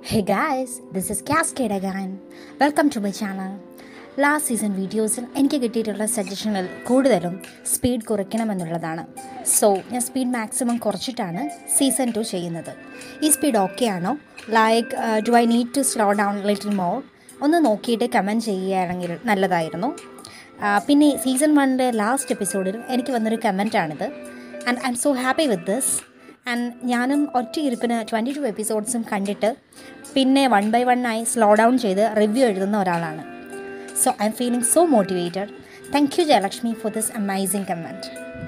Hey guys, this is Cascade again. Welcome to my channel. Last season വീഡിയോസിൽ എനിക്ക് കിട്ടിയിട്ടുള്ള സജഷനിൽ കൂടുതലും സ്പീഡ് കുറയ്ക്കണമെന്നുള്ളതാണ് സോ ഞാൻ സ്പീഡ് മാക്സിമം കുറച്ചിട്ടാണ് സീസൺ ടു ചെയ്യുന്നത് ഈ സ്പീഡ് ഓക്കെ ആണോ like do I need to slow down little more ഒന്ന് നോക്കിയിട്ട് കമൻറ്റ് ചെയ്യുകയാണെങ്കിൽ നല്ലതായിരുന്നു ആ, പിന്നെ സീസൺ വണ്ണിലെ ലാസ്റ്റ് എപ്പിസോഡിൽ എനിക്ക് വന്നൊരു കമൻറ്റാണിത് and I'm so happy with this and ഞാനും ഒറ്റ ഇരിപ്പിന് ട്വൻറ്റി ടു എപ്പിസോഡ്സും കണ്ടിട്ട് പിന്നെ വൺ ബൈ വൺ ആയി സ്ലോ ഡൗൺ ചെയ്ത് റിവ്യൂ എഴുതുന്ന ഒരാളാണ് so I'm feeling so motivated thank you Jayalakshmi for this amazing comment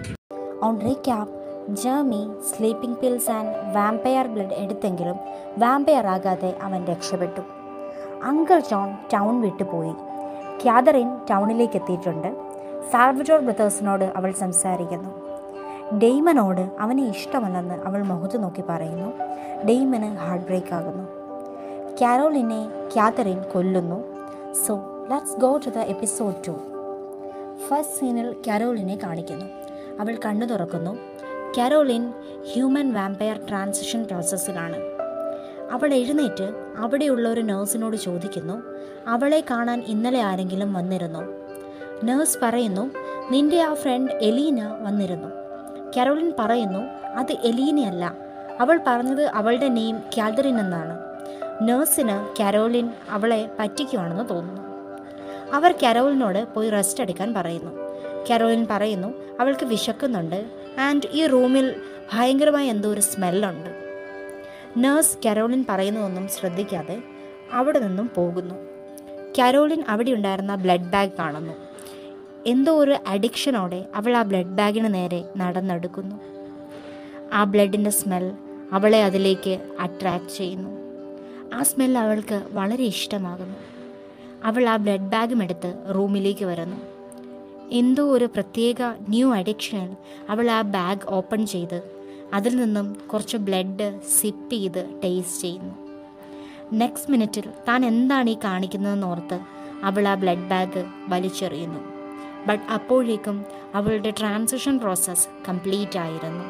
on recap Jamie sleeping pills and vampire blood എടുത്തെങ്കിലും വാമ്പയർ ആകാതെ അവൻ രക്ഷപ്പെട്ടു അങ്കിൾ ജോൺ ടൗൺ വിട്ടുപോയി ക്യാതറിൻ ടൗണിലേക്ക് എത്തിയിട്ടുണ്ട് സാൽവജോർ ബ്രദേഴ്സിനോട് അവൾ സംസാരിക്കുന്നു ഡെയ്മനോട് അവനെ ഇഷ്ടമല്ലെന്ന് അവൾ മുഖത്ത് നോക്കി പറയുന്നു ഡെയ്മന് ഹാർട്ട് ബ്രേക്ക് ആകുന്നു കാരോലിനെ ക്യാതറിൻ കൊല്ലുന്നു so let's go to the episode two first സീനിൽ കരോലിനെ കാണിക്കുന്നു അവൾ കണ്ണു തുറക്കുന്നു കരോലിൻ ഹ്യൂമൻ വാമ്പയർ ട്രാൻസിഷൻ പ്രോസസ്സിലാണ് അവൾ എഴുന്നേറ്റ് അവിടെയുള്ള ഒരു നേഴ്സിനോട് ചോദിക്കുന്നു അവളെ കാണാൻ ഇന്നലെ ആരെങ്കിലും വന്നിരുന്നോ നേഴ്സ് പറയുന്നു നിന്റെ ആ ഫ്രണ്ട് എലീന വന്നിരുന്നു കരോലിൻ പറയുന്നു അത് എലീനയല്ല അവൾ പറഞ്ഞത് അവളുടെ നെയിം കാതറിൻ എന്നാണ് നേഴ്സിന് കരോലിൻ അവളെ പറ്റിക്കുവാണെന്ന് തോന്നുന്നു അവർ കരോലിനോട് പോയി റെസ്റ്റ് എടുക്കാൻ പറയുന്നു കരോലിൻ പറയുന്നു അവൾക്ക് വിശക്കുന്നുണ്ട് ആൻഡ് ഈ റൂമിൽ ഭയങ്കരമായ എന്തോ ഒരു സ്മെല്ലുണ്ട് നേഴ്സ് കരോലിൻ പറയുന്നതൊന്നും ശ്രദ്ധിക്കാതെ അവിടെ നിന്നും പോകുന്നു കരോലിൻ അവിടെ ഉണ്ടായിരുന്ന ബ്ലഡ് ബാഗ് കാണുന്നു എന്തോ ഒരു അഡിക്ഷനോടെ അവൾ ആ ബ്ലഡ് ബാഗിന് നേരെ നടന്നെടുക്കുന്നു ആ ബ്ലഡിൻ്റെ സ്മെൽ അവളെ അതിലേക്ക് അട്രാക്റ്റ് ചെയ്യുന്നു ആ സ്മെൽ അവൾക്ക് വളരെ ഇഷ്ടമാകുന്നു അവൾ ആ ബ്ലഡ് ബാഗും എടുത്ത് റൂമിലേക്ക് വരുന്നു എന്തോ ഒരു പ്രത്യേക ന്യൂ അഡിക്ഷനിൽ അവൾ ആ ബാഗ് ഓപ്പൺ ചെയ്ത് അതിൽ നിന്നും കുറച്ച് ബ്ലഡ് സിപ്പ് ചെയ്ത് ടേസ്റ്റ് ചെയ്യുന്നു നെക്സ്റ്റ് മിനിറ്റിൽ താൻ എന്താണ് ഈ കാണിക്കുന്നതെന്ന് ഓർത്ത് അവൾ ആ ബ്ലഡ് ബാഗ് വലിച്ചെറിയുന്നു ബട്ട് അപ്പോഴേക്കും അവളുടെ ട്രാൻസിഷൻ പ്രോസസ്സ് കംപ്ലീറ്റ് ആയിരുന്നു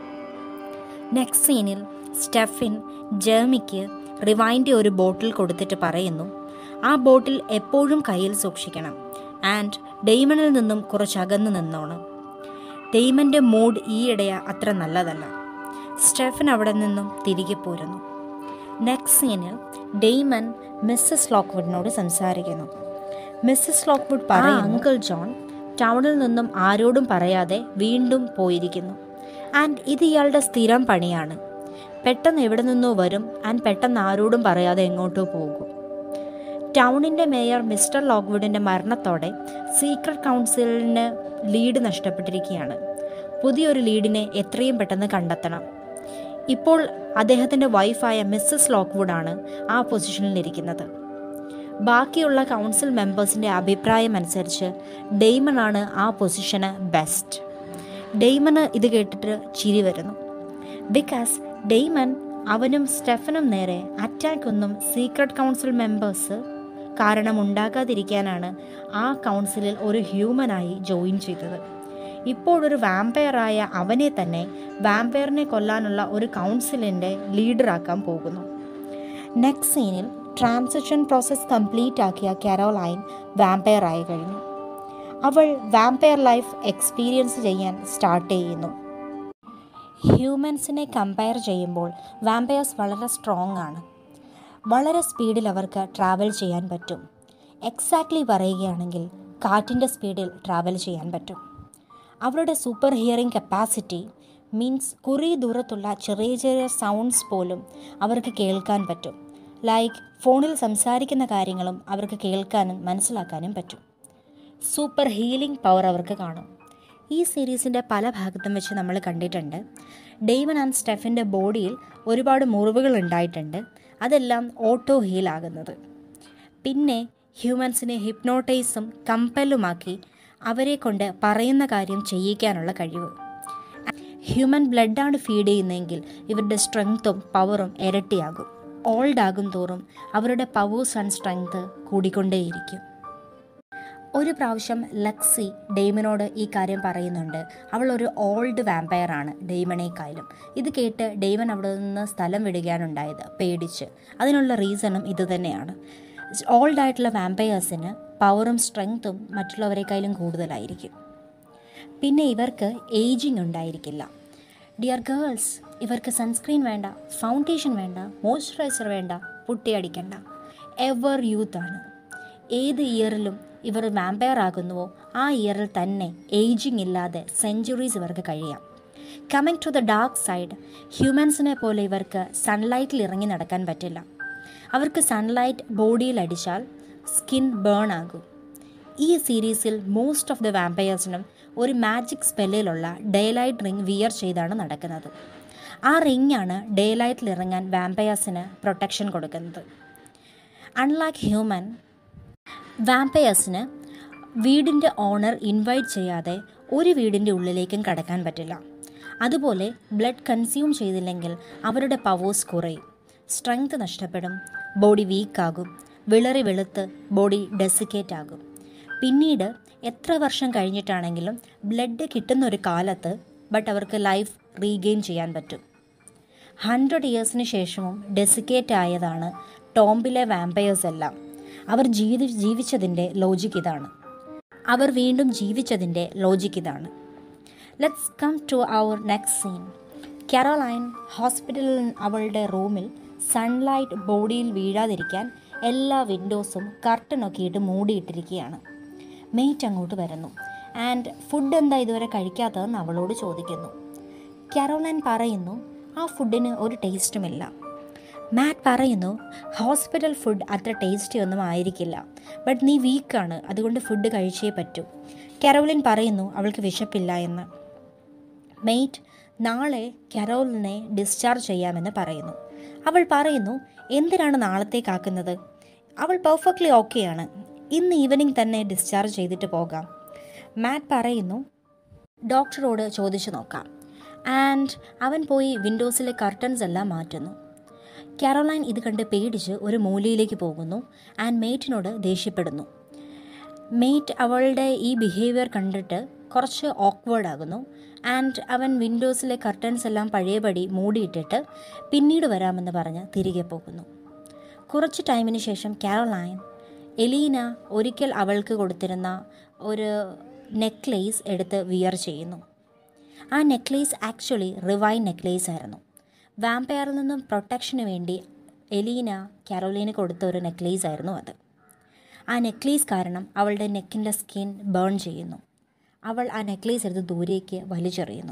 നെക്സ്റ്റ് സീനിൽ സ്റ്റെഫിൻ ജേമിക്ക് റിവൈൻ്റെ ഒരു ബോട്ടിൽ കൊടുത്തിട്ട് പറയുന്നു ആ ബോട്ടിൽ എപ്പോഴും കയ്യിൽ സൂക്ഷിക്കണം ആൻഡ് ഡെയ്മണിൽ നിന്നും കുറച്ച് അകന്നു നിന്നോണം ഡെയ്മൻ്റെ മൂഡ് ഈയിടെ അത്ര നല്ലതല്ല സ്റ്റെഫൻ അവിടെ നിന്നും തിരികെ പോരുന്നു നെക്സ്റ്റ് സീനിൽ ഡെയ്മൻ മിസ്സസ് ലോക്ക്വുഡിനോട് സംസാരിക്കുന്നു മിസ്സസ് ലോക്ക്വുഡ് പറയും അങ്കിൾ ജോൺ ടൗണിൽ നിന്നും ആരോടും പറയാതെ വീണ്ടും പോയിരിക്കുന്നു ആൻഡ് ഇത് ഇയാളുടെ സ്ഥിരം പണിയാണ് പെട്ടെന്ന് എവിടെ നിന്നോ വരും ആൻഡ് പെട്ടെന്ന് ആരോടും പറയാതെ എങ്ങോട്ടോ പോകും ടൗണിൻ്റെ മേയർ മിസ്റ്റർ ലോക്ക്വുഡിൻ്റെ മരണത്തോടെ സീക്രട്ട് കൗൺസിലിന് ലീഡ് നഷ്ടപ്പെട്ടിരിക്കുകയാണ് പുതിയൊരു ലീഡിനെ എത്രയും പെട്ടെന്ന് കണ്ടെത്തണം ഇപ്പോൾ അദ്ദേഹത്തിൻ്റെ വൈഫായ മിസ്സസ് ലോക്ക്വുഡാണ് ആ പൊസിഷനിലിരിക്കുന്നത് ബാക്കിയുള്ള കൗൺസിൽ മെമ്പേഴ്സിൻ്റെ അഭിപ്രായം അനുസരിച്ച് ഡെയ്മണാണ് ആ പൊസിഷന് ബെസ്റ്റ് ഡെയ്മന് ഇത് കേട്ടിട്ട് ചിരി വരുന്നു ബിക്കോസ് ഡെയ്മൻ അവനും സ്റ്റെഫനും നേരെ അറ്റാക്ക് ഒന്നും സീക്രട്ട് കൗൺസിൽ മെമ്പേഴ്സ് കാരണം ഉണ്ടാകാതിരിക്കാനാണ് ആ കൗൺസിലിൽ ഒരു ഹ്യൂമനായി ജോയിൻ ചെയ്തത് ഇപ്പോഴൊരു വാമ്പയറായ അവനെ തന്നെ വാമ്പയറിനെ കൊല്ലാനുള്ള ഒരു കൗൺസിലിൻ്റെ ലീഡറാക്കാൻ പോകുന്നു നെക്സ്റ്റ് സീനിൽ ട്രാൻസിഷൻ പ്രോസസ്സ് കംപ്ലീറ്റ് ആക്കിയ കരോലൈൻ വാമ്പയർ ആയി കഴിഞ്ഞു അവൾ വാമ്പയർ ലൈഫ് എക്സ്പീരിയൻസ് ചെയ്യാൻ സ്റ്റാർട്ട് ചെയ്യുന്നു ഹ്യൂമൻസിനെ കമ്പയർ ചെയ്യുമ്പോൾ വാമ്പയേഴ്സ് വളരെ സ്ട്രോങ് ആണ് വളരെ സ്പീഡിൽ അവർക്ക് ട്രാവൽ ചെയ്യാൻ പറ്റും എക്സാക്ട്ലി പറയുകയാണെങ്കിൽ കാറ്റിൻ്റെ സ്പീഡിൽ ട്രാവൽ ചെയ്യാൻ പറ്റും അവരുടെ സൂപ്പർ ഹിയറിംഗ് കപ്പാസിറ്റി മീൻസ് കുറേ ദൂരത്തുള്ള ചെറിയ ചെറിയ സൗണ്ട്സ് പോലും അവർക്ക് കേൾക്കാൻ പറ്റും ലൈക്ക് ഫോണിൽ സംസാരിക്കുന്ന കാര്യങ്ങളും അവർക്ക് കേൾക്കാനും മനസ്സിലാക്കാനും പറ്റും സൂപ്പർ ഹീലിംഗ് പവർ അവർക്ക് കാണും ഈ സീരീസിൻ്റെ പല ഭാഗത്തും വെച്ച് നമ്മൾ കണ്ടിട്ടുണ്ട് ഡെയ്മൻ ആൻഡ് സ്റ്റെഫിൻ്റെ ബോഡിയിൽ ഒരുപാട് മുറിവുകൾ ഉണ്ടായിട്ടുണ്ട് അതെല്ലാം ഓട്ടോ ഹീലാകുന്നത് പിന്നെ ഹ്യൂമൻസിനെ ഹിപ്നോട്ടൈസും കമ്പലുമാക്കി അവരെ കൊണ്ട് പറയുന്ന കാര്യം ചെയ്യിക്കാനുള്ള കഴിവ് ഹ്യൂമൻ ബ്ലഡാണ് ഫീഡ് ചെയ്യുന്നതെങ്കിൽ ഇവരുടെ സ്ട്രെങ്ത്തും പവറും ഇരട്ടിയാകും ഓൾഡ് ആകും തോറും അവരുടെ പവേഴ്സ് ആൻഡ് സ്ട്രെങ്ത് കൂടിക്കൊണ്ടേയിരിക്കും ഒരു പ്രാവശ്യം ലക്സി ഡെയ്മനോട് ഈ കാര്യം പറയുന്നുണ്ട് അവൾ ഒരു ഓൾഡ് വാമ്പയർ ആണ് ഡെയ്മണേക്കായാലും ഇത് കേട്ട് ഡെയ്മൻ അവിടെ നിന്ന് സ്ഥലം വിടുകയാണ് ഉണ്ടായത് പേടിച്ച് അതിനുള്ള റീസണും ഇത് തന്നെയാണ് ഓൾഡ് ആയിട്ടുള്ള വാമ്പയേഴ്സിന് പവറും സ്ട്രെങ്ത്തും മറ്റുള്ളവരെക്കാളും കൂടുതലായിരിക്കും പിന്നെ ഇവർക്ക് ഏജിങ് ഉണ്ടായിരിക്കില്ല ഡിയർ ഗേൾസ് ഇവർക്ക് സൺസ്ക്രീൻ വേണ്ട ഫൗണ്ടേഷൻ വേണ്ട മോയ്സ്ചറൈസർ വേണ്ട പുട്ടിയടിക്കണ്ട എവർ യൂത്ത് ആണ് ഏത് ഇയറിലും ഇവർ വാമ്പയർ ആകുന്നുവോ ആ ഇയറിൽ തന്നെ ഏജിങ് ഇല്ലാതെ സെഞ്ചുറീസ് ഇവർക്ക് കഴിയാം coming to the dark side ഹ്യൂമൻസിനെ പോലെ ഇവർക്ക് സൺലൈറ്റിൽ ഇറങ്ങി നടക്കാൻ പറ്റില്ല അവർക്ക് സൺലൈറ്റ് ബോഡിയിൽ അടിച്ചാൽ സ്കിൻ ബേൺ ആകും ഈ സീരീസിൽ മോസ്റ്റ് ഓഫ് ദ വാമ്പയേഴ്സിനും ഒരു മാജിക് സ്പെല്ലിലുള്ള ഡേ ലൈറ്റ് റിംഗ് വിയർ ചെയ്താണ് നടക്കുന്നത് ആ റിംഗാണ് ഡേ ലൈറ്റിൽ ഇറങ്ങാൻ വാമ്പയേഴ്സിന് പ്രൊട്ടക്ഷൻ കൊടുക്കുന്നത് അൺലൈക്ക് ഹ്യൂമൻ വാമ്പയേഴ്സിന് വീടിൻ്റെ ഓണർ ഇൻവൈറ്റ് ചെയ്യാതെ ഒരു വീടിൻ്റെ ഉള്ളിലേക്കും കടക്കാൻ പറ്റില്ല അതുപോലെ ബ്ലഡ് കൺസ്യൂം ചെയ്തില്ലെങ്കിൽ അവരുടെ പവേഴ്സ് കുറയും സ്ട്രെങ്ത് നഷ്ടപ്പെടും ബോഡി വീക്കാകും വിളറി വെളുത്ത് ബോഡി ഡെസിക്കേറ്റ് ആകും പിന്നീട് എത്ര വർഷം കഴിഞ്ഞിട്ടാണെങ്കിലും ബ്ലഡ് കിട്ടുന്ന ഒരു കാലത്ത് ബട്ട് അവർക്ക് ലൈഫ് റീഗെയിൻ ചെയ്യാൻ പറ്റും ഹൺഡ്രഡ് ഇയേഴ്സിന് ശേഷവും ഡെസിക്കേറ്റ് ആയതാണ് ടോംബിലെ വാമ്പയേഴ്സ് എല്ലാം അവർ ജീവി ജീവിച്ചതിൻ്റെ ലോജിക് ഇതാണ് അവർ വീണ്ടും ജീവിച്ചതിൻ്റെ ലോജിക് ഇതാണ് let's come to our next scene Caroline ഹോസ്പിറ്റലിൽ അവളുടെ റൂമിൽ സൺലൈറ്റ് ബോഡിയിൽ വീഴാതിരിക്കാൻ എല്ലാ വിൻഡോസും കർട്ടനൊക്കെ ഇട്ട് മൂടിയിട്ടിരിക്കുകയാണ് മെയ്റ്റ് അങ്ങോട്ട് വരുന്നു ആൻഡ് ഫുഡ് എന്താ ഇതുവരെ കഴിക്കാത്തതെന്ന് അവളോട് ചോദിക്കുന്നു കരോലൈൻ പറയുന്നു ആ ഫുഡിന് ഒരു ടേസ്റ്റുമില്ല മാറ്റ് പറയുന്നു ഹോസ്പിറ്റൽ ഫുഡ് അത്ര ടേസ്റ്റി ഒന്നും ആയിരിക്കില്ല ബട്ട് നീ വീക്കാണ് അതുകൊണ്ട് ഫുഡ് കഴിച്ചേ പറ്റൂ കരോലിൻ പറയുന്നു അവൾക്ക് വിശപ്പില്ല എന്ന് മെയ്റ്റ് നാളെ കരോലിനെ ഡിസ്ചാർജ് ചെയ്യാമെന്ന് പറയുന്നു അവൾ പറയുന്നു എന്തിനാണ് നാളത്തേക്കാക്കുന്നത് അവൾ പെർഫെക്റ്റ്ലി ഓക്കെയാണ് ഇന്ന് ഈവനിങ് തന്നെ ഡിസ്ചാർജ് ചെയ്തിട്ട് പോകാം മാറ്റ് പറയുന്നു ഡോക്ടറോട് ചോദിച്ചു നോക്കാം ആൻഡ് അവൻ പോയി വിൻഡോസിലെ കർട്ടൻസ് എല്ലാം മാറ്റുന്നു കാരോലൈൻ ഇത് കണ്ട് പേടിച്ച് ഒരു മൂലയിലേക്ക് പോകുന്നു ആൻഡ് മെയ്റ്റിനോട് ദേഷ്യപ്പെടുന്നു മെയ്റ്റ് അവളുടെ ഈ ബിഹേവിയർ കണ്ടിട്ട് കുറച്ച് ഓക്വേർഡ് ആകുന്നു ആൻഡ് അവൻ വിൻഡോസിലെ കർട്ടൻസ് എല്ലാം പഴയപടി മൂടിയിട്ടിട്ട് പിന്നീട് വരാമെന്ന് പറഞ്ഞ് തിരികെ പോകുന്നു കുറച്ച് ടൈമിന് ശേഷം കാരോലൈൻ എലീന ഒരിക്കൽ അവൾക്ക് കൊടുത്തിരുന്ന ഒരു നെക്ലേസ് എടുത്ത് വിയർ ചെയ്യുന്നു ആ നെക്ലേസ് ആക്ച്വലി റിവൈൻ നെക്ലേസ് ആയിരുന്നു വാമ്പയറിൽ നിന്നും പ്രൊട്ടക്ഷന് വേണ്ടി എലീന കാരോലീന് കൊടുത്ത ഒരു നെക്ലേസ് ആയിരുന്നു അത് ആ നെക്ലേസ് കാരണം അവളുടെ നെക്കിൻ്റെ സ്കിൻ ബേൺ ചെയ്യുന്നു അവൾ ആ നെക്ലേസ് എടുത്ത് ദൂരേക്ക് വലിച്ചെറിയുന്നു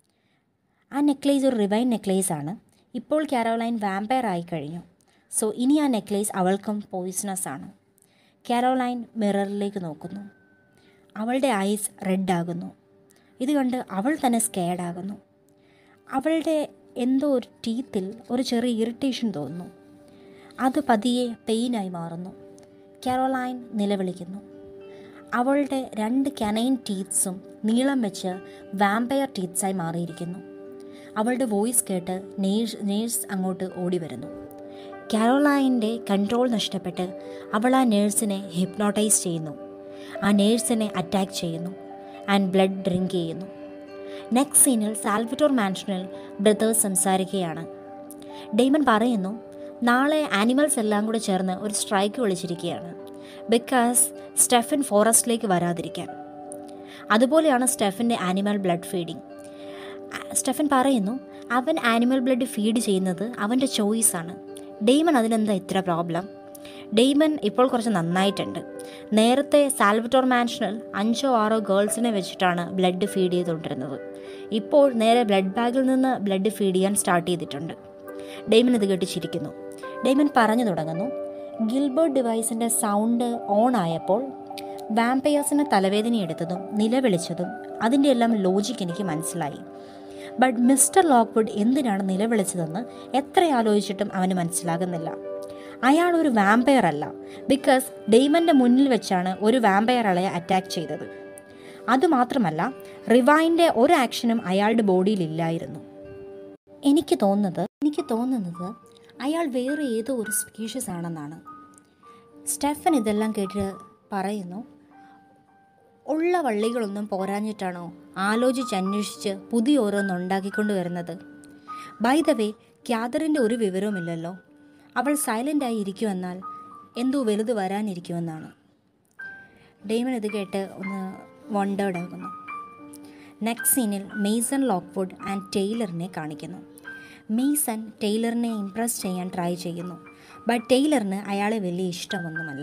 ആ നെക്ലേസ് ഒരു റിവൈൻ നെക്ലേസ് ആണ് ഇപ്പോൾ കാരോലൈൻ വാമ്പയർ ആയി കഴിഞ്ഞു സോ ഇനി ആ നെക്ലേസ് അവൾക്കും പോയിസണസ് ആണ് കാരോലൈൻ മിററിലേക്ക് നോക്കുന്നു അവളുടെ ഐസ് റെഡ് ആകുന്നു ഇത് കണ്ട് അവൾ തന്നെ സ്കേഡ് ആകുന്നു അവളുടെ എന്തോ ഒരു ടീത്തിൽ ഒരു ചെറിയ ഇറിറ്റേഷൻ തോന്നുന്നു അത് പതിയെ പെയിനായി മാറുന്നു കാരോലൈൻ നിലവിളിക്കുന്നു അവളുടെ രണ്ട് കനൈൻ ടീത്ത്സും നീളം വെച്ച് വാമ്പയർ ടീത്ത്സായി മാറിയിരിക്കുന്നു അവളുടെ വോയിസ് കേട്ട് നേഴ്സ് നേഴ്സ് അങ്ങോട്ട് ഓടി വരുന്നു കാരോലൈൻ്റെ കൺട്രോൾ നഷ്ടപ്പെട്ട് അവൾ ആ നേഴ്സിനെ ഹിപ്നോട്ടൈസ് ചെയ്യുന്നു ആ നേഴ്സിനെ അറ്റാക്ക് ചെയ്യുന്നു ആൻഡ് ബ്ലഡ് ഡ്രിങ്ക് ചെയ്യുന്നു നെക്സ്റ്റ് സീനിൽ സാൽവിറ്റോർ മാൻഷനിൽ ബ്രദേഴ്സ് സംസാരിക്കുകയാണ് ഡെയ്മൻ പറയുന്നു നാളെ ആനിമൽസ് എല്ലാം കൂടെ ചേർന്ന് ഒരു സ്ട്രൈക്ക് വിളിച്ചിരിക്കുകയാണ് ബിക്കോസ് സ്റ്റെഫൻ ഫോറസ്റ്റിലേക്ക് വരാതിരിക്കാൻ അതുപോലെയാണ് സ്റ്റെഫൻ്റെ ആനിമൽ ബ്ലഡ് ഫീഡിങ് സ്റ്റെഫൻ പറയുന്നു അവൻ ആനിമൽ ബ്ലഡ് ഫീഡ് ചെയ്യുന്നത് അവൻ്റെ ചോയ്സാണ് ഡെയ്മൻ അതിനെന്താ ഇത്ര പ്രോബ്ലം ഡെയ്മൻ ഇപ്പോൾ കുറച്ച് നന്നായിട്ടുണ്ട് നേരത്തെ സാൽവറ്റോർ മാൻഷനിൽ അഞ്ചോ ആറോ ഗേൾസിനെ വെച്ചിട്ടാണ് ബ്ലഡ് ഫീഡ് ചെയ്തുകൊണ്ടിരുന്നത് ഇപ്പോൾ നേരെ ബ്ലഡ് ബാഗിൽ നിന്ന് ബ്ലഡ് ഫീഡ് ചെയ്യാൻ സ്റ്റാർട്ട് ചെയ്തിട്ടുണ്ട് ഡെയ്മൻ ഇത് കേട്ട് ചിരിക്കുന്നു ഡെയ്മൻ പറഞ്ഞു തുടങ്ങുന്നു ഗിൽബർട്ട് ഡിവൈസിൻ്റെ സൗണ്ട് ഓൺ ആയപ്പോൾ വാമ്പയേഴ്സിന് തലവേദന എടുത്തതും നിലവിളിച്ചതും അതിൻ്റെ എല്ലാം ലോജിക്ക് എനിക്ക് മനസ്സിലായി ബട്ട് മിസ്റ്റർ ലോക്ക്വുഡ് എന്തിനാണ് നിലവിളിച്ചതെന്ന് എത്ര ആലോചിച്ചിട്ടും അവന് മനസ്സിലാകുന്നില്ല അയാൾ ഒരു വാമ്പയർ അല്ല ബിക്കോസ് ഡെയ്മൻ്റെ മുന്നിൽ വെച്ചാണ് ഒരു വാമ്പയർ ആളെ അറ്റാക്ക് ചെയ്തത് അതുമാത്രമല്ല റിവൈൻ്റെ ഒരു ആക്ഷനും അയാളുടെ ബോഡിയിൽ ഇല്ലായിരുന്നു എനിക്ക് തോന്നുന്നത് എനിക്ക് തോന്നുന്നത് അയാൾ വേറെ ഏതോ ഒരു സ്പീഷ്യസ് ആണെന്നാണ് സ്റ്റെഫൻ ഇതെല്ലാം കേട്ട് പറയുന്നു ഉള്ള വള്ളികളൊന്നും പോരാഞ്ഞിട്ടാണോ ആലോചിച്ച് അന്വേഷിച്ച് പുതിയ ഓരോന്ന് ഉണ്ടാക്കിക്കൊണ്ട് വരുന്നത് ബൈ ദ വേ ക്യാദറിൻ്റെ ഒരു വിവരവുമില്ലല്ലോ അവൾ സൈലൻ്റായി ഇരിക്കുമെന്നാൽ എന്തോ വലുത് വരാനിരിക്കുമെന്നാണ് ഡെയ്മൻ ഇത് കേട്ട് ഒന്ന് വണ്ടേർഡ് ആകുന്നു നെക്സ്റ്റ് സീനിൽ മെയ്സൺ ലോക്ക്വുഡ് ആൻഡ് ടൈലറിനെ കാണിക്കുന്നു മെയ്സൺ ടൈലറിനെ ഇംപ്രസ് ചെയ്യാൻ ട്രൈ ചെയ്യുന്നു ബട്ട് ടൈലറിന് അയാളെ വലിയ ഇഷ്ടമൊന്നുമല്ല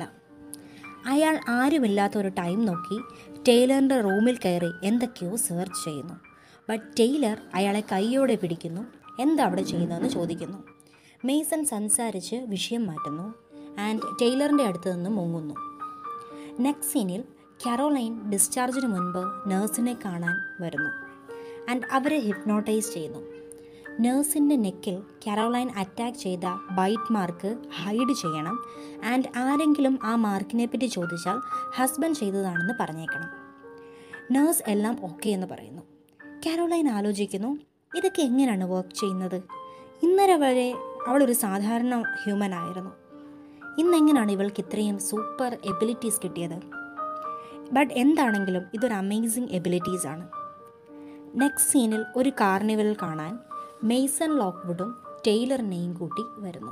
അയാൾ ആരുമില്ലാത്ത ഒരു ടൈം നോക്കി ടൈലറിൻ്റെ റൂമിൽ കയറി എന്തൊക്കെയോ സെർച്ച് ചെയ്യുന്നു ബട്ട് ടൈലർ അയാളെ കൈയോടെ പിടിക്കുന്നു എന്താ അവിടെ ചെയ്യുന്നതെന്ന് ചോദിക്കുന്നു മെയ്സൺ സംസാരിച്ച് വിഷയം മാറ്റുന്നു ആൻഡ് ടൈലറിൻ്റെ അടുത്ത് നിന്ന് മുങ്ങുന്നു നെക്സ്റ്റ് സീനിൽ കരോലൈൻ ഡിസ്ചാർജിന് മുൻപ് നേഴ്സിനെ കാണാൻ വരുന്നു ആൻഡ് അവരെ ഹിപ്നോട്ടൈസ് ചെയ്യുന്നു നേഴ്സിൻ്റെ നെക്കിൽ കരോലൈൻ അറ്റാക്ക് ചെയ്ത ബൈറ്റ് മാർക്ക് ഹൈഡ് ചെയ്യണം ആൻഡ് ആരെങ്കിലും ആ മാർക്കിനെ പറ്റി ചോദിച്ചാൽ ഹസ്ബൻഡ് ചെയ്തതാണെന്ന് പറഞ്ഞേക്കണം നേഴ്സ് എല്ലാം ഓക്കെ എന്ന് പറയുന്നു കാരോലൈൻ ആലോചിക്കുന്നു ഇതൊക്കെ എങ്ങനെയാണ് വർക്ക് ചെയ്യുന്നത് ഇന്നലെ വരെ അവളൊരു സാധാരണ ഹ്യൂമൻ ആയിരുന്നു ഇന്നെങ്ങനെയാണ് ഇവൾക്ക് ഇത്രയും സൂപ്പർ എബിലിറ്റീസ് കിട്ടിയത് ബട്ട് എന്താണെങ്കിലും ഇതൊരു അമേസിങ് എബിലിറ്റീസ് ആണ് നെക്സ്റ്റ് സീനിൽ ഒരു കാർണിവൽ കാണാൻ മെയ്സൺ ലോക്ക്വുഡും ടൈലറിനെയും കൂട്ടി വരുന്നു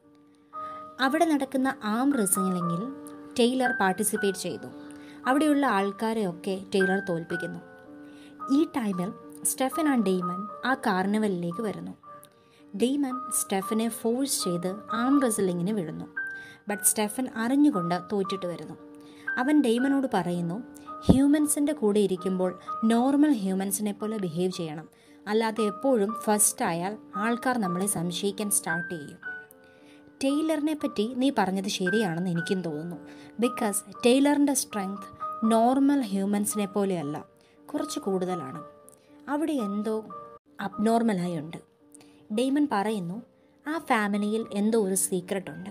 അവിടെ നടക്കുന്ന ആം റെസ്ലിംഗിൽ ടൈലർ പാർട്ടിസിപ്പേറ്റ് ചെയ്തു അവിടെയുള്ള ആൾക്കാരെയൊക്കെ ടൈലർ തോൽപ്പിക്കുന്നു ഈ ടൈമിൽ സ്റ്റെഫൻ ആൻഡ് ഡെയ്മൻ ആ കാർണിവലിലേക്ക് വരുന്നു ഡെയ്മൻ സ്റ്റെഫനെ ഫോഴ്സ് ചെയ്ത് ആം റെസ്ലിങ്ങിന് വിടുന്നു ബട്ട് സ്റ്റെഫൻ അറിഞ്ഞുകൊണ്ട് തോറ്റിട്ട് വരുന്നു അവൻ ഡെയ്മനോട് പറയുന്നു ഹ്യൂമൻസിൻ്റെ കൂടെ ഇരിക്കുമ്പോൾ നോർമൽ ഹ്യൂമൻസിനെ പോലെ ബിഹേവ് ചെയ്യണം അല്ലാതെ എപ്പോഴും ഫസ്റ്റ് ആയാൽ ആൾക്കാർ നമ്മളെ സംശയിക്കാൻ സ്റ്റാർട്ട് ചെയ്യും ടെയ്ലറിനെ പറ്റി നീ പറഞ്ഞത് ശരിയാണെന്ന് എനിക്കും തോന്നുന്നു ബിക്കോസ് ടെയ്ലറിൻ്റെ സ്ട്രെങ്ത് നോർമൽ ഹ്യൂമൻസിനെ പോലെയല്ല കുറച്ച് കൂടുതലാണ് അവിടെ എന്തോ അബ്നോർമലായി ഉണ്ട് ഡെയ്മൻ പറയുന്നു ആ ഫാമിലിയിൽ എന്തോ ഒരു സീക്രട്ട് ഉണ്ട്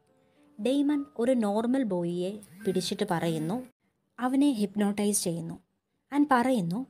ഡെയ്മൻ ഒരു നോർമൽ ബോയിയെ പിടിച്ചിട്ട് പറയുന്നു അവനെ ഹിപ്നോട്ടൈസ് ചെയ്യുന്നു ആൻഡ് പറയുന്നു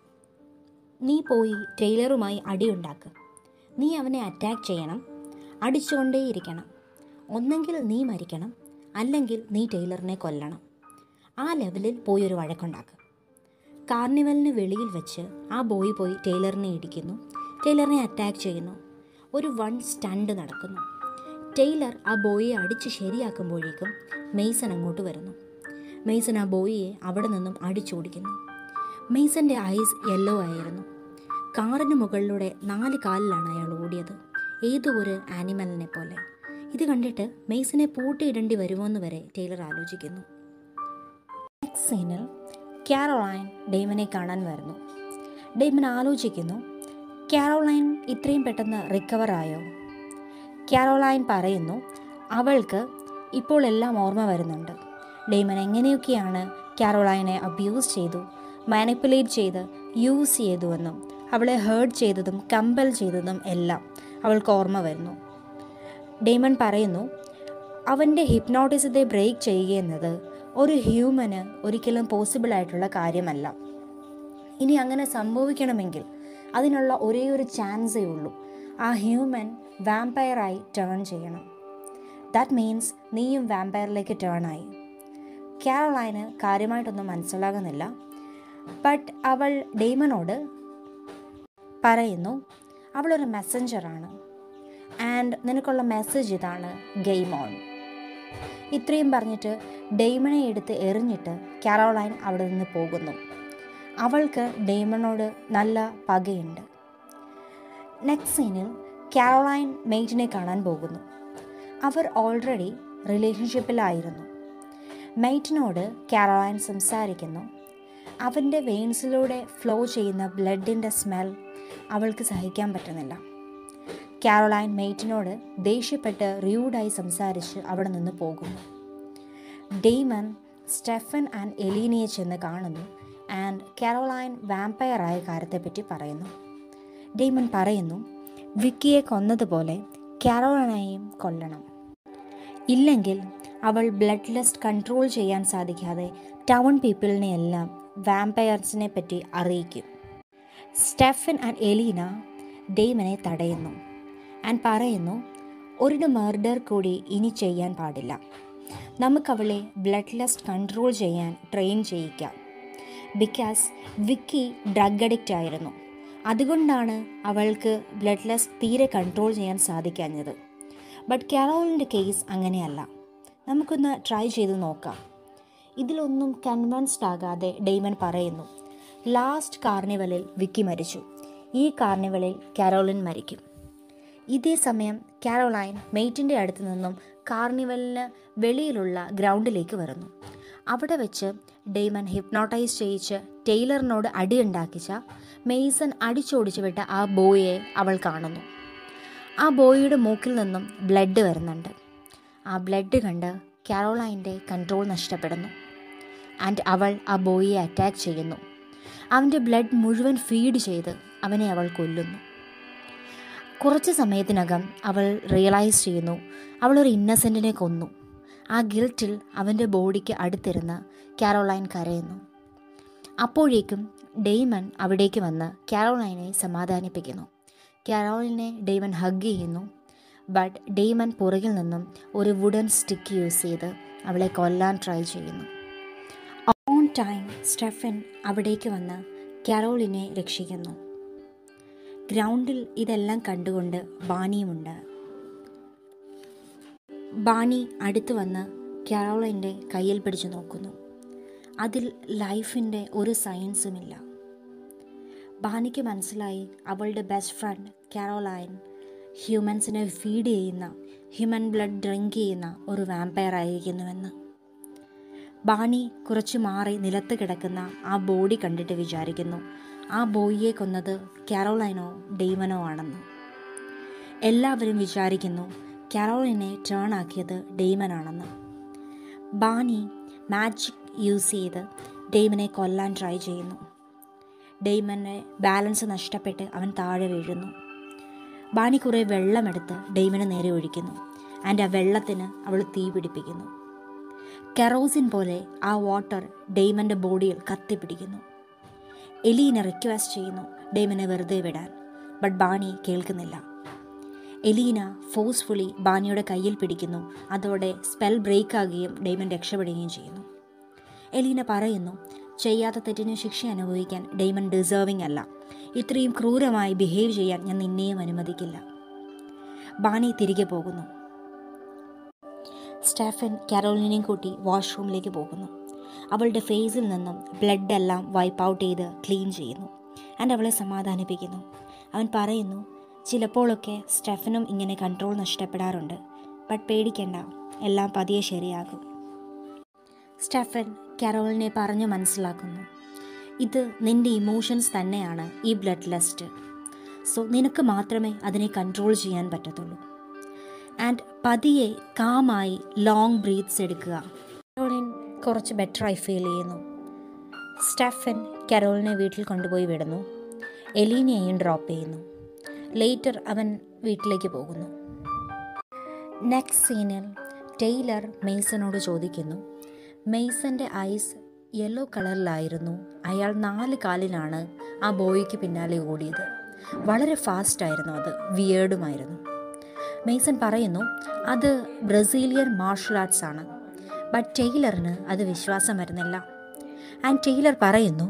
നീ പോയി ടൈലറുമായി അടിയുണ്ടാക്ക് നീ അവനെ അറ്റാക്ക് ചെയ്യണം അടിച്ചുകൊണ്ടേയിരിക്കണം ഒന്നെങ്കിൽ നീ മരിക്കണം അല്ലെങ്കിൽ നീ ടൈലറിനെ കൊല്ലണം ആ ലെവലിൽ പോയി ഒരു വഴക്കുണ്ടാക്കുക കാർണിവലിന് വെളിയിൽ വെച്ച് ആ ബോയ് പോയി ടൈലറിനെ ഇടിക്കുന്നു ടൈലറിനെ അറ്റാക്ക് ചെയ്യുന്നു ഒരു വൺ സ്റ്റണ്ട് നടക്കുന്നു ടൈലർ ആ ബോയിയെ അടിച്ച് ശരിയാക്കുമ്പോഴേക്കും മെയ്സൺ അങ്ങോട്ട് വരുന്നു മെയ്സൺ ആ ബോയിയെ അവിടെ നിന്നും അടിച്ചോടിക്കുന്നു മെയ്സൻ്റെ ഐസ് യെല്ലോ ആയിരുന്നു കാറിന് മുകളിലൂടെ നാല് കാലിലാണ് അയാൾ ഓടിയത് ഏതോ ഒരു ആനിമലിനെ പോലെ ഇത് കണ്ടിട്ട് മെയ്സിനെ പൂട്ടിയിടേണ്ടി വരുമോയെന്ന് വരെ ടൈലർ ആലോചിക്കുന്നു നെക്സ്റ്റ് സീനിൽ കാരോളൈൻ ഡെയ്മനെ കാണാൻ വരുന്നു ഡെയ്മൻ ആലോചിക്കുന്നു കാരോളൈൻ ഇത്രയും പെട്ടെന്ന് റിക്കവർ ആയോ കാരോളൈൻ പറയുന്നു അവൾക്ക് ഇപ്പോൾ എല്ലാം ഓർമ്മ വരുന്നുണ്ട് ഡെയ്മൻ എങ്ങനെയൊക്കെയാണ് കാരോളൈനെ അബ്യൂസ് ചെയ്തു മാനിപ്പുലേറ്റ് ചെയ്ത് യൂസ് ചെയ്തുവെന്നും അവളെ ഹേർട്ട് ചെയ്തതും കമ്പൽ ചെയ്തതും എല്ലാം അവൾക്ക് ഓർമ്മ വരുന്നു ഡെയ്മൺ പറയുന്നു അവൻ്റെ ഹിപ്നോട്ടിസത്തെ ബ്രേക്ക് ചെയ്യുക എന്നത് ഒരു ഹ്യൂമന് ഒരിക്കലും പോസിബിൾ ആയിട്ടുള്ള കാര്യമല്ല ഇനി അങ്ങനെ സംഭവിക്കണമെങ്കിൽ അതിനുള്ള ഒരേ ഒരു ചാൻസേ ഉള്ളൂ ആ ഹ്യൂമൻ വാമ്പയറായി ടേൺ ചെയ്യണം ദാറ്റ് മീൻസ് നീയും വാമ്പയറിലേക്ക് ടേൺ ആയി കാരോളൈന് കാര്യമായിട്ടൊന്നും മനസ്സിലാകുന്നില്ല ബട്ട് അവൾ ഡെയ്മനോട് പറയുന്നു അവളൊരു മെസ്സഞ്ചറാണ് ആൻഡ് നിനക്കുള്ള മെസ്സേജ് ഇതാണ് ഗെയിം ഓൺ ഇത്രയും പറഞ്ഞിട്ട് ഡെയ്മണെ എടുത്ത് എറിഞ്ഞിട്ട് കാരോളൈൻ അവിടെ നിന്ന് പോകുന്നു അവൾക്ക് ഡെയ്മണോട് നല്ല പകയുണ്ട് നെക്സ്റ്റ് സീനിൽ കാരോളൈൻ മെയ്റ്റിനെ കാണാൻ പോകുന്നു അവർ ഓൾറെഡി റിലേഷൻഷിപ്പിലായിരുന്നു മെയ്റ്റിനോട് കാരോളൈൻ സംസാരിക്കുന്നു അവൻ്റെ വെയിൻസിലൂടെ ഫ്ലോ ചെയ്യുന്ന ബ്ലഡിൻ്റെ സ്മെൽ അവൾക്ക് സഹിക്കാൻ പറ്റുന്നില്ല കാരോളൈൻ മെയ്റ്റിനോട് ദേഷ്യപ്പെട്ട് റൂഡായി സംസാരിച്ച് അവിടെ നിന്ന് പോകുന്നു ഡെയ്മൻ സ്റ്റെഫൻ ആൻഡ് എലീനയെ ചെന്ന് കാണുന്നു ആൻഡ് കാരോളൈൻ വാമ്പയറായ കാര്യത്തെപ്പറ്റി പറയുന്നു ഡെയ്മൻ പറയുന്നു വിക്കിയെ കൊന്നതുപോലെ കാരോളൈനെയും കൊല്ലണം ഇല്ലെങ്കിൽ അവൾ ബ്ലഡ് ലെസ്റ്റ് കൺട്രോൾ ചെയ്യാൻ സാധിക്കാതെ ടൗൺ പീപ്പിളിനെ എല്ലാം വാമ്പയർസിനെ പറ്റി അറിയിക്കും സ്റ്റെഫൻ ആൻഡ് എലീന ഡെയ്മനെ തടയുന്നു ആൻഡ് പറയുന്നു ഒരു മർഡർ കൂടി ഇനി ചെയ്യാൻ പാടില്ല നമുക്കവളെ ബ്ലഡ് ലെസ്റ്റ് കൺട്രോൾ ചെയ്യാൻ ട്രെയിൻ ചെയ്യിക്കാം ബിക്കോസ് വിക്കി ഡ്രഗ് അഡിക്റ്റ് ആയിരുന്നു അതുകൊണ്ടാണ് അവൾക്ക് ബ്ലഡ് ലെസ് തീരെ കൺട്രോൾ ചെയ്യാൻ സാധിക്കാഞ്ഞത് ബട്ട് കാരോളിൻ്റെ കേസ് അങ്ങനെയല്ല നമുക്കൊന്ന് ട്രൈ ചെയ്ത് നോക്കാം ഇതിലൊന്നും കൺവിൻസ്ഡ് ആകാതെ ഡെയ്മൻ പറയുന്നു ലാസ്റ്റ് കാർണിവലിൽ വിക്കി മരിച്ചു ഈ കാർണിവലിൽ കാരോളിൻ മരിക്കും ഇതേ സമയം കാരോളൈൻ മെയ്റ്റിൻ്റെ അടുത്ത് നിന്നും കാർണിവലിന് വെളിയിലുള്ള ഗ്രൗണ്ടിലേക്ക് വരുന്നു അവിടെ വെച്ച് ഡെയ്മൻ ഹിപ്നോട്ടൈസ് ചെയ്യിച്ച് ടെയ്ലറിനോട് അടിയുണ്ടാക്കിച്ച മെയ്സൺ അടിച്ചോടിച്ചു വിട്ട ആ ബോയെ അവൾ കാണുന്നു ആ ബോയിയുടെ മൂക്കിൽ നിന്നും ബ്ലഡ് വരുന്നുണ്ട് ആ ബ്ലഡ് കണ്ട് കാരോളൈൻ്റെ കൺട്രോൾ നഷ്ടപ്പെടുന്നു ആൻഡ് അവൾ ആ ബോയിയെ അറ്റാക്ക് ചെയ്യുന്നു അവൻ്റെ ബ്ലഡ് മുഴുവൻ ഫീഡ് ചെയ്ത് അവനെ അവൾ കൊല്ലുന്നു കുറച്ച് സമയത്തിനകം അവൾ റിയലൈസ് ചെയ്യുന്നു അവൾ ഒരു ഇന്നസെൻറ്റിനെ കൊന്നു ആ ഗിൽറ്റിൽ അവൻ്റെ ബോഡിക്ക് അടുത്തിരുന്ന് കാരോലൈൻ കരയുന്നു അപ്പോഴേക്കും ഡെയ്മൻ അവിടേക്ക് വന്ന് കാരോലൈനെ സമാധാനിപ്പിക്കുന്നു കാരോളിനെ ഡെയ്മൻ ഹഗ് ചെയ്യുന്നു ബട്ട് ഡെയ്മൻ പുറകിൽ നിന്നും ഒരു വുഡൻ സ്റ്റിക്ക് യൂസ് ചെയ്ത് അവളെ കൊല്ലാൻ ട്രൈ ചെയ്യുന്നു ഓൺ ടൈം സ്റ്റെഫൻ അവിടേക്ക് വന്ന് കാരോളിനെ രക്ഷിക്കുന്നു ഗ്രൗണ്ടിൽ ഇതെല്ലാം കണ്ടുകൊണ്ട് ബാനിയുമുണ്ട് ബാണി അടുത്ത് വന്ന് കാരോളിൻ്റെ കയ്യിൽ പിടിച്ചു നോക്കുന്നു അതിൽ ലൈഫിൻ്റെ ഒരു സയൻസുമില്ല ബാനിക്ക് മനസ്സിലായി അവളുടെ ബെസ്റ്റ് ഫ്രണ്ട് കാരോലൈൻ ഹ്യൂമൻസിനെ ഫീഡ് ചെയ്യുന്ന ഹ്യൂമൻ ബ്ലഡ് ഡ്രിങ്ക് ചെയ്യുന്ന ഒരു വാമ്പയർ ആയിരിക്കുന്നുവെന്ന് ബാണി കുറച്ച് മാറി നിലത്ത് കിടക്കുന്ന ആ ബോഡി കണ്ടിട്ട് വിചാരിക്കുന്നു ആ ബോയിയെ കൊന്നത് കാരോലൈനോ ഡെയ്മനോ ആണെന്ന് എല്ലാവരും വിചാരിക്കുന്നു കാരോളിനെ ടേൺ ആക്കിയത് ഡെയ്മനാണെന്ന് ബാനി മാജിക് യൂസ് ചെയ്ത് ഡെയ്മനെ കൊല്ലാൻ ട്രൈ ചെയ്യുന്നു ഡെയ്മനെ ബാലൻസ് നഷ്ടപ്പെട്ട് അവൻ താഴെ വീഴുന്നു ബാണി കുറേ വെള്ളമെടുത്ത് ഡെയ്മന് നേരെ ഒഴിക്കുന്നു ആൻഡ് ആ വെള്ളത്തിന് അവൾ തീ പിടിപ്പിക്കുന്നു കെറോസിൻ പോലെ ആ വാട്ടർ ഡെയ്മൻ്റെ ബോഡിയിൽ കത്തിപ്പിടിക്കുന്നു എലീനെ റിക്വസ്റ്റ് ചെയ്യുന്നു ഡെയ്മനെ വെറുതെ വിടാൻ ബട്ട് ബാണി കേൾക്കുന്നില്ല എലീന ഫോഴ്സ്ഫുള്ളി ബാനിയുടെ കയ്യിൽ പിടിക്കുന്നു അതോടെ സ്പെൽ ബ്രേക്ക് ആകുകയും ഡെയ്മൻ രക്ഷപ്പെടുകയും ചെയ്യുന്നു എലീന പറയുന്നു ചെയ്യാത്ത തെറ്റിന് ശിക്ഷ അനുഭവിക്കാൻ ഡെയ്മൻ ഡിസേർവിംഗ് അല്ല ഇത്രയും ക്രൂരമായി ബിഹേവ് ചെയ്യാൻ ഞാൻ നിന്നെയും അനുവദിക്കില്ല ബാണി തിരികെ പോകുന്നു സ്റ്റെഫൻ കാരോളിനെയും കൂട്ടി വാഷ്റൂമിലേക്ക് പോകുന്നു അവളുടെ ഫേസിൽ നിന്നും ബ്ലഡ് എല്ലാം വൈപ്പ് ഔട്ട് ചെയ്ത് ക്ലീൻ ചെയ്യുന്നു ആൻഡ് അവളെ സമാധാനിപ്പിക്കുന്നു അവൻ പറയുന്നു ചിലപ്പോഴൊക്കെ സ്റ്റെഫനും ഇങ്ങനെ കൺട്രോൾ നഷ്ടപ്പെടാറുണ്ട് ബട്ട് പേടിക്കണ്ട എല്ലാം പതിയെ ശരിയാകും സ്റ്റെഫൻ കാരോളിനെ പറഞ്ഞു മനസ്സിലാക്കുന്നു ഇത് നിൻ്റെ ഇമോഷൻസ് തന്നെയാണ് ഈ ബ്ലഡ് ലെസ്റ്റ് സോ നിനക്ക് മാത്രമേ അതിനെ കൺട്രോൾ ചെയ്യാൻ പറ്റത്തുള്ളൂ ആൻഡ് പതിയെ കാമായി ലോങ് ബ്രീത്ത്സ് എടുക്കുക കരോളിൻ കുറച്ച് ബെറ്ററായി ഫീൽ ചെയ്യുന്നു സ്റ്റെഫൻ കരോളിനെ വീട്ടിൽ കൊണ്ടുപോയി വിടുന്നു എലീനയെയും ഡ്രോപ്പ് ചെയ്യുന്നു ലേറ്റർ അവൻ വീട്ടിലേക്ക് പോകുന്നു നെക്സ്റ്റ് സീനിൽ ടെയ്ലർ മെയ്സണോട് ചോദിക്കുന്നു മെയ്സൻ്റെ ഐസ് യെല്ലോ കളറിലായിരുന്നു അയാൾ നാല് കാലിലാണ് ആ ബോയ്ക്ക് പിന്നാലെ ഓടിയത് വളരെ ഫാസ്റ്റായിരുന്നു അത് വിയേർഡുമായിരുന്നു മെയ്സൺ പറയുന്നു അത് ബ്രസീലിയൻ മാർഷൽ ആർട്സ് ആണ് ബട്ട് ടെയ്ലറിന് അത് വിശ്വാസം വരുന്നില്ല ആൻഡ് ടെയ്ലർ പറയുന്നു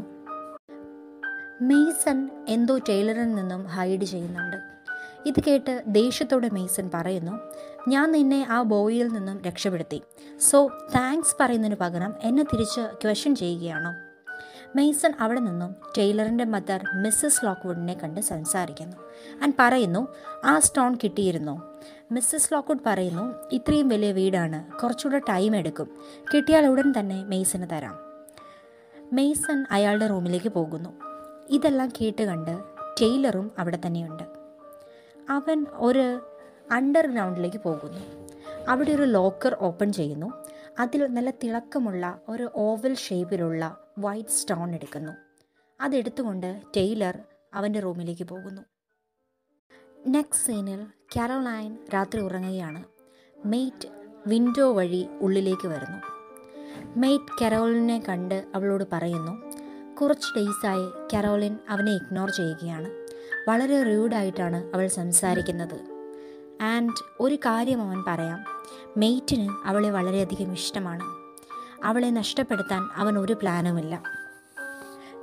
മെയ്സൺ എന്തോ ടൈലറിൽ നിന്നും ഹൈഡ് ചെയ്യുന്നുണ്ട് ഇത് കേട്ട് ദേഷ്യത്തോടെ മെയ്സൺ പറയുന്നു ഞാൻ നിന്നെ ആ ബോയിൽ നിന്നും രക്ഷപ്പെടുത്തി സോ താങ്ക്സ് പറയുന്നതിന് പകരം എന്നെ തിരിച്ച് ക്വസ്റ്റ്യൻ ചെയ്യുകയാണോ മെയ്സൺ അവിടെ നിന്നും ടൈലറിൻ്റെ മദർ മിസ്സസ് ലോക്ക്വുഡിനെ കണ്ട് സംസാരിക്കുന്നു ആൻഡ് പറയുന്നു ആ സ്റ്റോൺ കിട്ടിയിരുന്നോ മിസ്സസ് ലോക്ക്വുഡ് പറയുന്നു ഇത്രയും വലിയ വീടാണ് കുറച്ചുകൂടെ ടൈം എടുക്കും കിട്ടിയാൽ ഉടൻ തന്നെ മെയ്സന് തരാം മെയ്സൺ അയാളുടെ റൂമിലേക്ക് പോകുന്നു ഇതെല്ലാം കേട്ട് കണ്ട് ടെയ്ലറും അവിടെ തന്നെയുണ്ട് അവൻ ഒരു അണ്ടർഗ്രൗണ്ടിലേക്ക് പോകുന്നു അവിടെ ഒരു ലോക്കർ ഓപ്പൺ ചെയ്യുന്നു അതിൽ നല്ല തിളക്കമുള്ള ഒരു ഓവൽ ഷേപ്പിലുള്ള വൈറ്റ് സ്റ്റോൺ എടുക്കുന്നു അതെടുത്തുകൊണ്ട് ടെയ്ലർ അവൻ്റെ റൂമിലേക്ക് പോകുന്നു നെക്സ്റ്റ് സീനിൽ കാരോലൈൻ രാത്രി ഉറങ്ങുകയാണ് മെയ്റ്റ് വിൻഡോ വഴി ഉള്ളിലേക്ക് വരുന്നു മെയ്റ്റ് കരോളിനെ കണ്ട് അവളോട് പറയുന്നു കുറച്ച് ഡേയ്സായി കരോളിൻ അവനെ ഇഗ്നോർ ചെയ്യുകയാണ് വളരെ റൂഡായിട്ടാണ് അവൾ സംസാരിക്കുന്നത് ആൻഡ് ഒരു കാര്യം അവൻ പറയാം മെയ്റ്റിന് അവളെ വളരെയധികം ഇഷ്ടമാണ് അവളെ നഷ്ടപ്പെടുത്താൻ അവൻ ഒരു പ്ലാനുമില്ല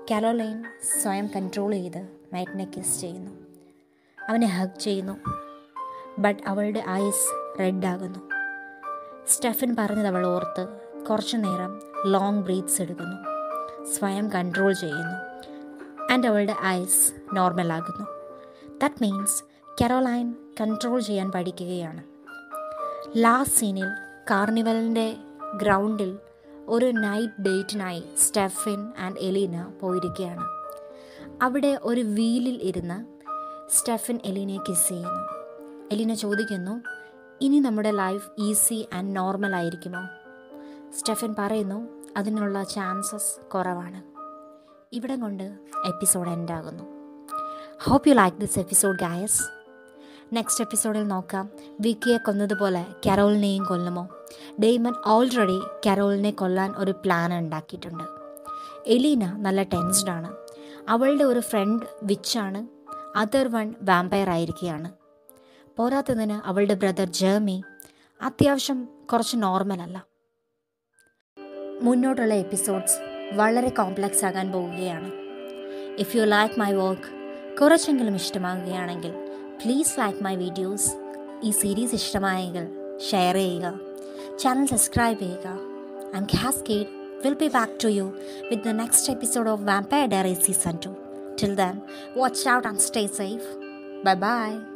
കാരോലൈൻ സ്വയം കൺട്രോൾ ചെയ്ത് മൈറ്റിനെ കിസ് ചെയ്യുന്നു അവനെ ഹഗ് ചെയ്യുന്നു ബട്ട് അവളുടെ ഐസ് റെഡാകുന്നു സ്റ്റെഫൻ പറഞ്ഞത് അവൾ ഓർത്ത് കുറച്ചു നേരം ലോങ് ബ്രീത്ത്സ് എടുക്കുന്നു സ്വയം കൺട്രോൾ ചെയ്യുന്നു ആൻഡ് അവളുടെ ഐസ് നോർമലാകുന്നു ദാറ്റ് മീൻസ് കെറോലൈൻ കൺട്രോൾ ചെയ്യാൻ പഠിക്കുകയാണ് ലാസ്റ്റ് സീനിൽ കാർണിവലിൻ്റെ ഗ്രൗണ്ടിൽ ഒരു നൈറ്റ് ഡേറ്റിനായി സ്റ്റെഫിൻ ആൻഡ് എലീന പോയിരിക്കുകയാണ് അവിടെ ഒരു വീലിൽ ഇരുന്ന് സ്റ്റെഫിൻ എലീനയെ കിസ് ചെയ്യുന്നു എലീന ചോദിക്കുന്നു ഇനി നമ്മുടെ ലൈഫ് ഈസി ആൻഡ് നോർമൽ ആയിരിക്കുമോ സ്റ്റെഫിൻ പറയുന്നു അതിനുള്ള ചാൻസസ് കുറവാണ് ഇവിടെ കൊണ്ട് എപ്പിസോഡ് എൻഡ് ആകുന്നു hope you like this episode guys next എപ്പിസോഡിൽ നോക്കാം വിക്കിയെ കൊന്നതുപോലെ കരോളിനെയും കൊല്ലുമോ ഡെയ്മൻ ഓൾറെഡി കരോളിനെ കൊല്ലാൻ ഒരു പ്ലാൻ ഉണ്ടാക്കിയിട്ടുണ്ട് എലീന നല്ല ടെൻസ്ഡാണ് അവളുടെ ഒരു ഫ്രണ്ട് വിച്ചാണ് അതർ വൺ വാമ്പയർ ആയിരിക്കുകയാണ് പോരാത്തതിന് അവളുടെ ബ്രദർ ജേമി അത്യാവശ്യം കുറച്ച് നോർമൽ അല്ല മുന്നോട്ടുള്ള എപ്പിസോഡ്സ് വളരെ കോംപ്ലക്സ് ആകാൻ പോവുകയാണ് if you like my work കുറച്ചെങ്കിലും ഇഷ്ടമാകുകയാണെങ്കിൽ പ്ലീസ് ലൈക്ക് മൈ വീഡിയോസ് ഈ സീരീസ് ഇഷ്ടമായെങ്കിൽ ഷെയർ ചെയ്യുക ചാനൽ സബ്സ്ക്രൈബ് ചെയ്യുക I'm Cascade will be back to you with the next episode of Vampire Diary season two till then watch out and stay safe bye by